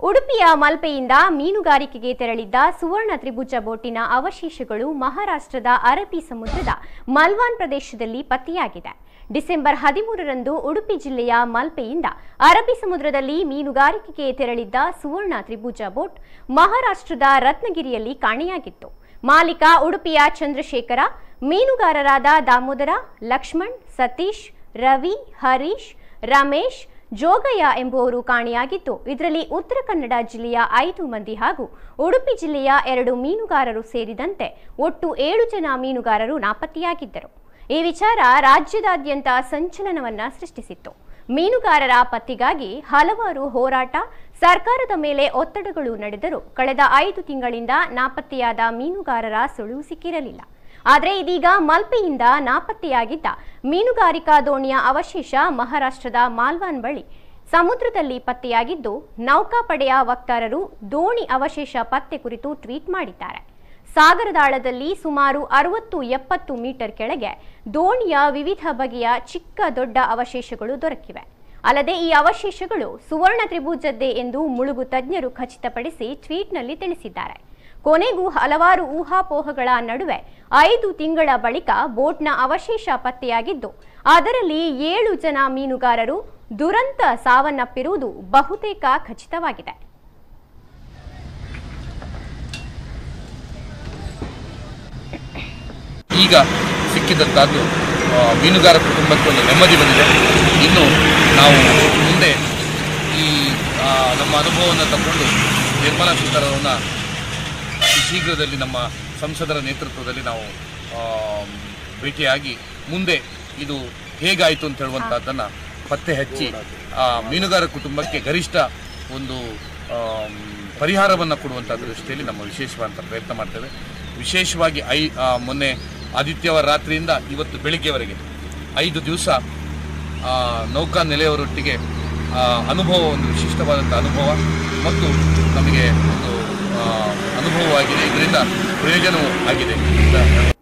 ಉಡುಪಿಯ ಮಲ್ಪೆಯಿಂದ ಮೀನುಗಾರಿಕೆಗೆ ತೆರಳಿದ್ದ ಸುವರ್ಣ ತ್ರಿಭುಜ ಬೋಟಿನ ಅವಶೇಷಗಳು ಮಹಾರಾಷ್ಟ್ರದ ಅರಬ್ಬಿ ಸಮುದ್ರದ ಮಲ್ವಾನ್ ಪ್ರದೇಶದಲ್ಲಿ ಪತ್ತೆಯಾಗಿದೆ ಡಿಸೆಂಬರ್ ಹದಿಮೂರರಂದು ಉಡುಪಿ ಜಿಲ್ಲೆಯ ಮಲ್ಪೆಯಿಂದ ಅರಬ್ಬಿ ಸಮುದ್ರದಲ್ಲಿ ಮೀನುಗಾರಿಕೆಗೆ ತೆರಳಿದ್ದ ಸುವರ್ಣ ತ್ರಿಭುಜ ಬೋಟ್ ಮಹಾರಾಷ್ಟ್ರದ ರತ್ನಗಿರಿಯಲ್ಲಿ ಕಾಣೆಯಾಗಿತ್ತು ಮಾಲೀಕ ಉಡುಪಿಯ ಚಂದ್ರಶೇಖರ ಮೀನುಗಾರರಾದ ದಾಮೋದರ ಲಕ್ಷ್ಮಣ್ ಸತೀಶ್ ರವಿ ಹರೀಶ್ ರಮೇಶ್ ಜೋಗಯ್ಯ ಎಂಬುವರು ಕಾಣೆಯಾಗಿದ್ದು ಇದರಲ್ಲಿ ಉತ್ತರ ಕನ್ನಡ ಜಿಲ್ಲೆಯ ಐದು ಮಂದಿ ಹಾಗೂ ಉಡುಪಿ ಜಿಲ್ಲೆಯ ಎರಡು ಮೀನುಗಾರರು ಸೇರಿದಂತೆ ಒಟ್ಟು ಏಳು ಜನ ಮೀನುಗಾರರು ನಾಪತ್ತೆಯಾಗಿದ್ದರು ಈ ವಿಚಾರ ರಾಜ್ಯದಾದ್ಯಂತ ಸಂಚಲನವನ್ನ ಸೃಷ್ಟಿಸಿತ್ತು ಮೀನುಗಾರರ ಪತ್ತೆಗಾಗಿ ಹಲವಾರು ಹೋರಾಟ ಸರ್ಕಾರದ ಮೇಲೆ ಒತ್ತಡಗಳು ನಡೆದರೂ ಕಳೆದ ಐದು ತಿಂಗಳಿಂದ ನಾಪತ್ತೆಯಾದ ಮೀನುಗಾರರ ಸುಳಿವು ಸಿಕ್ಕಿರಲಿಲ್ಲ ಆದರೆ ಇದೀಗ ಮಲ್ಪೆಯಿಂದ ನಾಪತ್ತೆಯಾಗಿದ್ದ ಮೀನುಗಾರಿಕಾ ದೋಣಿಯ ಅವಶೇಷ ಮಹಾರಾಷ್ಟ್ರದ ಮಾಲ್ವಾನ್ ಬಳಿ ಸಮುದ್ರದಲ್ಲಿ ಪತ್ತೆಯಾಗಿದ್ದು ನೌಕಾಪಡೆಯ ವಕ್ತಾರರು ದೋಣಿ ಅವಶೇಷ ಪತ್ತೆ ಕುರಿತು ಟ್ವೀಟ್ ಮಾಡಿದ್ದಾರೆ ಸಾಗರದಾಳದಲ್ಲಿ ಸುಮಾರು ಅರವತ್ತು ಎಪ್ಪತ್ತು ಮೀಟರ್ ಕೆಳಗೆ ದೋಣಿಯ ವಿವಿಧ ಬಗೆಯ ಚಿಕ್ಕ ದೊಡ್ಡ ಅವಶೇಷಗಳು ದೊರಕಿವೆ ಅಲ್ಲದೆ ಈ ಅವಶೇಷಗಳು ಸುವರ್ಣ ತ್ರಿಭುಜದ್ದೇ ಎಂದು ಮುಳುಗು ತಜ್ಞರು ಖಚಿತಪಡಿಸಿ ಟ್ವೀಟ್ನಲ್ಲಿ ತಿಳಿಸಿದ್ದಾರೆ ಕೊನೆಗೂ ಹಲವಾರು ಊಹಾಪೋಹಗಳ ನಡುವೆ ಐದು ತಿಂಗಳ ಬಳಿಕ ಬೋಟ್ನ ಅವಶೇಷ ಪತ್ತೆಯಾಗಿದ್ದು ಅದರಲ್ಲಿ ಏಳು ಜನ ಮೀನುಗಾರರು ದುರಂತ ಸಾವನ್ನಪ್ಪಿರುವುದು ಬಹುತೇಕ ಖಚಿತವಾಗಿದೆ ಈಗ ಸಿಕ್ಕಿದಂಥದ್ದು ಆ, ಮೀನುಗಾರ ಕುಟುಂಬಕ್ಕೆ ಒಂದು ನೆಮ್ಮದಿ ಬಂದಿದೆ ಇನ್ನು ನಾವು ಮುಂದೆ ಈ ಆ, ನಮ್ಮ ಅನುಭವವನ್ನು ತಗೊಂಡು ನಿರ್ಮಲಾ ಸೀತಾರಾಮನ್ನ ಅತಿ ಶೀಘ್ರದಲ್ಲಿ ನಮ್ಮ ಸಂಸದರ ನೇತೃತ್ವದಲ್ಲಿ ನಾವು ಆ, ಭೇಟಿಯಾಗಿ ಮುಂದೆ ಇದು ಹೇಗಾಯಿತು ಅಂತ ಹೇಳುವಂಥದ್ದನ್ನು ಪತ್ತೆ ಹಚ್ಚಿ ಆ ಮೀನುಗಾರ ಕುಟುಂಬಕ್ಕೆ ಗರಿಷ್ಠ ಒಂದು ಆಮ್, ಪರಿಹಾರವನ್ನು ಕೊಡುವಂಥ ದೃಷ್ಟಿಯಲ್ಲಿ ನಮ್ಮ ವಿಶೇಷವಾದಂಥ ಪ್ರಯತ್ನ ಮಾಡ್ತೇವೆ ವಿಶೇಷವಾಗಿ ಐ ಆ, ಮೊನ್ನೆ ಆದಿತ್ಯವಾರ ರಾತ್ರಿಯಿಂದ ಇವತ್ತು ಬೆಳಿಗ್ಗೆವರೆಗೆ ಐದು ದಿವಸ ನೌಕಾ ನೆಲೆಯವರೊಟ್ಟಿಗೆ ಆ, ಅನುಭವ ಒಂದು ವಿಶಿಷ್ಟವಾದಂಥ ಅನುಭವ ಮತ್ತು ನಮಗೆ ಒಂದು ಆ, ಅನುಭವವಾಗಿದೆ ಇದರಿಂದ ಪ್ರಯೋಜನವೂ ಆಗಿದೆ ಅಂತ